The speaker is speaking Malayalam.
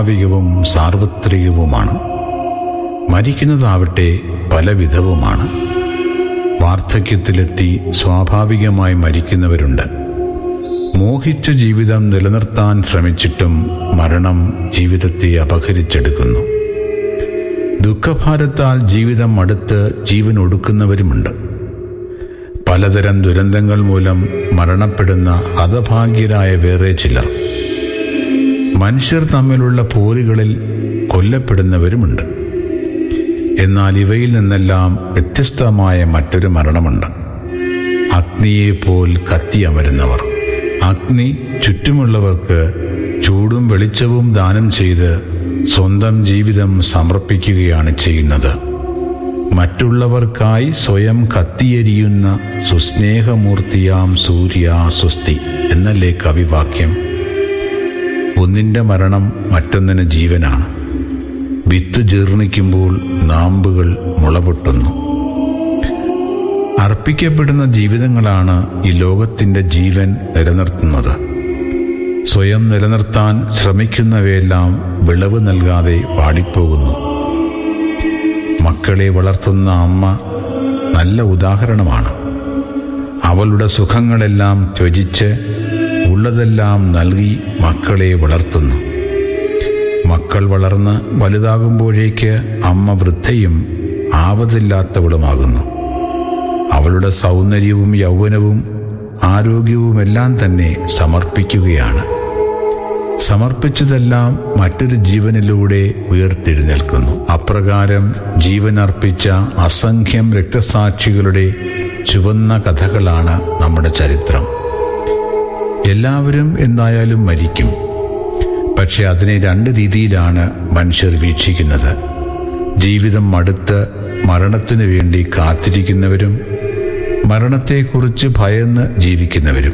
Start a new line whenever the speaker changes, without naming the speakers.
സ്വാഭാവികവും സാർവത്രികവുമാണ് മരിക്കുന്നതാവട്ടെ പലവിധവുമാണ് വാർദ്ധക്യത്തിലെത്തി സ്വാഭാവികമായി മരിക്കുന്നവരുണ്ട് മോഹിച്ച ജീവിതം നിലനിർത്താൻ ശ്രമിച്ചിട്ടും മരണം ജീവിതത്തെ അപഹരിച്ചെടുക്കുന്നു ദുഃഖഭാരത്താൽ ജീവിതം അടുത്ത് ജീവൻ ഒടുക്കുന്നവരുമുണ്ട് പലതരം ദുരന്തങ്ങൾ മൂലം മരണപ്പെടുന്ന ഹതഭാഗ്യരായ വേറെ ചിലർ മനുഷ്യർ തമ്മിലുള്ള പോരുകളിൽ കൊല്ലപ്പെടുന്നവരുമുണ്ട് എന്നാൽ ഇവയിൽ നിന്നെല്ലാം വ്യത്യസ്തമായ മറ്റൊരു മരണമുണ്ട് അഗ്നിയെപ്പോൽ കത്തിയമരുന്നവർ അഗ്നി ചുറ്റുമുള്ളവർക്ക് ചൂടും വെളിച്ചവും ദാനം ചെയ്ത് സ്വന്തം ജീവിതം സമർപ്പിക്കുകയാണ് ചെയ്യുന്നത് മറ്റുള്ളവർക്കായി സ്വയം കത്തിയെരിയുന്ന സുസ്നേഹമൂർത്തിയാം സൂര്യ സുസ്തി എന്നല്ലേ കവിവാക്യം ഒന്നിൻ്റെ മരണം മറ്റൊന്നിന് ജീവനാണ് വിത്ത് ജീർണിക്കുമ്പോൾ നാമ്പുകൾ മുളപൊട്ടുന്നു അർപ്പിക്കപ്പെടുന്ന ജീവിതങ്ങളാണ് ഈ ലോകത്തിൻ്റെ ജീവൻ നിലനിർത്തുന്നത് സ്വയം നിലനിർത്താൻ ശ്രമിക്കുന്നവയെല്ലാം വിളവ് നൽകാതെ വാടിപ്പോകുന്നു മക്കളെ വളർത്തുന്ന അമ്മ നല്ല ഉദാഹരണമാണ് അവളുടെ സുഖങ്ങളെല്ലാം ത്യജിച്ച് ഉള്ളതെല്ലാം നൽകി മക്കളെ വളർത്തുന്നു മക്കൾ വളർന്ന് വലുതാകുമ്പോഴേക്ക് അമ്മ വൃദ്ധയും ആവതില്ലാത്തവളുമാകുന്നു അവളുടെ സൗന്ദര്യവും യൗവനവും ആരോഗ്യവുമെല്ലാം തന്നെ സമർപ്പിക്കുകയാണ് സമർപ്പിച്ചതെല്ലാം മറ്റൊരു ജീവനിലൂടെ ഉയർത്തെഴുന്നേൽക്കുന്നു അപ്രകാരം ജീവനർപ്പിച്ച അസംഖ്യം രക്തസാക്ഷികളുടെ ചുവന്ന കഥകളാണ് നമ്മുടെ ചരിത്രം എല്ലാവരും എന്തായാലും മരിക്കും പക്ഷെ അതിനെ രണ്ട് രീതിയിലാണ് മനുഷ്യർ വീക്ഷിക്കുന്നത് ജീവിതം മടുത്ത് മരണത്തിനു വേണ്ടി കാത്തിരിക്കുന്നവരും മരണത്തെക്കുറിച്ച് ഭയന്ന് ജീവിക്കുന്നവരും